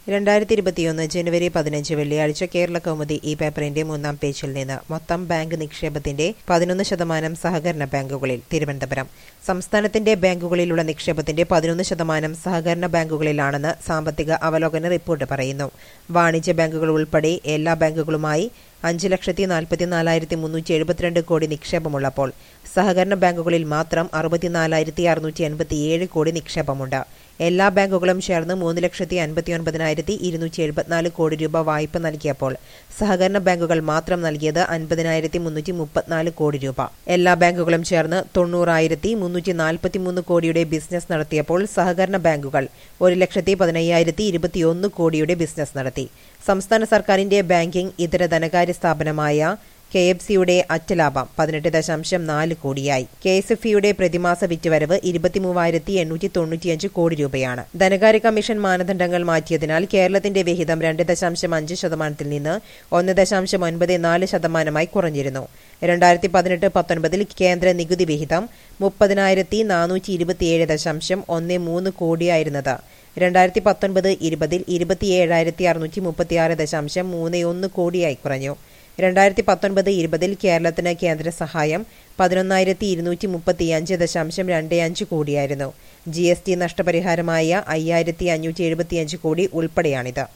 രണ്ടായിരത്തി ഇരുപത്തിയൊന്ന് ജനുവരി പതിനഞ്ച് വെള്ളിയാഴ്ച കേരള കൗമുദി ഈ പേപ്പറിന്റെ മൂന്നാം പേജിൽ നിന്ന് മൊത്തം ബാങ്ക് നിക്ഷേപത്തിന്റെ പതിനൊന്ന് ശതമാനം സഹകരണ ബാങ്കുകളിൽ തിരുവനന്തപുരം സംസ്ഥാനത്തിന്റെ ബാങ്കുകളിലുള്ള നിക്ഷേപത്തിന്റെ പതിനൊന്ന് ശതമാനം സഹകരണ ബാങ്കുകളിലാണെന്ന് സാമ്പത്തിക അവലോകന റിപ്പോർട്ട് പറയുന്നു വാണിജ്യ ബാങ്കുകൾ ഉൾപ്പെടെ എല്ലാ ബാങ്കുകളുമായി അഞ്ച് ലക്ഷത്തി നാൽപ്പത്തിനാലായിരത്തി മുന്നൂറ്റി എഴുപത്തിരണ്ട് കോടി നിക്ഷേപമുള്ളപ്പോൾ സഹകരണ ബാങ്കുകളിൽ മാത്രം അറുപത്തിനാലായിരത്തി അറുന്നൂറ്റി എൺപത്തിയേഴ് കോടി നിക്ഷേപമുണ്ട് എല്ലാ ബാങ്കുകളും ചേർന്ന് മൂന്ന് ലക്ഷത്തി അൻപത്തി ഒൻപതിനായിരത്തി ഇരുന്നൂറ്റി എഴുപത്തിനാല് കോടി രൂപ വായ്പ നൽകിയപ്പോൾ സഹകരണ ബാങ്കുകൾ മാത്രം നൽകിയത് അൻപതിനായിരത്തി മുന്നൂറ്റി മുപ്പത്തിനാല് കോടി രൂപ എല്ലാ ബാങ്കുകളും ചേർന്ന് തൊണ്ണൂറായിരത്തി മുന്നൂറ്റി നാൽപ്പത്തിമൂന്ന് കോടിയുടെ ബിസിനസ് നടത്തിയപ്പോൾ സഹകരണ ബാങ്കുകൾ ഒരു ലക്ഷത്തി പതിനയ്യായിരത്തി ഇരുപത്തിയൊന്ന് കോടിയുടെ ബിസിനസ് നടത്തി സംസ്ഥാന സർക്കാരിന്റെ ബാങ്കിംഗ് ഇതര ധനകാര്യ സ്ഥാപനമായ കെ എഫ് സിയുടെ അറ്റലാഭം പതിനെട്ട് ദശാംശം നാല് കോടിയായി കെ എസ് എഫ് ഇയുടെ പ്രതിമാസ വിറ്റുവരവ് ഇരുപത്തിമൂവായിരത്തി എണ്ണൂറ്റി തൊണ്ണൂറ്റിയഞ്ച് കോടി രൂപയാണ് ധനകാര്യ കമ്മീഷൻ മാനദണ്ഡങ്ങൾ മാറ്റിയതിനാൽ കേരളത്തിന്റെ വിഹിതം രണ്ട് ദശാംശം അഞ്ച് ശതമാനത്തിൽ നിന്ന് ഒന്ന് ദശാംശം ഒൻപത് നാല് ശതമാനമായി കുറഞ്ഞിരുന്നു രണ്ടായിരത്തി പതിനെട്ട് പത്തൊൻപതിൽ കേന്ദ്ര നികുതി വിഹിതം മുപ്പതിനായിരത്തി നാനൂറ്റി ഇരുപത്തിയേഴ് ദശാംശം ഒന്ന് മൂന്ന് കോടിയായിരുന്നത് രണ്ടായിരത്തി പത്തൊൻപത് ഇരുപതിൽ ഇരുപത്തിയേഴായിരത്തി അറുന്നൂറ്റി മുപ്പത്തിയാറ് ദശാംശം മൂന്ന് ഒന്ന് കോടിയായി കുറഞ്ഞു രണ്ടായിരത്തി പത്തൊൻപത് ഇരുപതിൽ കേരളത്തിന് കേന്ദ്ര സഹായം പതിനൊന്നായിരത്തി ഇരുന്നൂറ്റി മുപ്പത്തിയഞ്ച് ദശാംശം രണ്ട് അഞ്ച് കോടിയായിരുന്നു ജി എസ് ടി നഷ്ടപരിഹാരമായ അയ്യായിരത്തി അഞ്ഞൂറ്റി എഴുപത്തിയഞ്ച് കോടി ഉൾപ്പെടെയാണിത്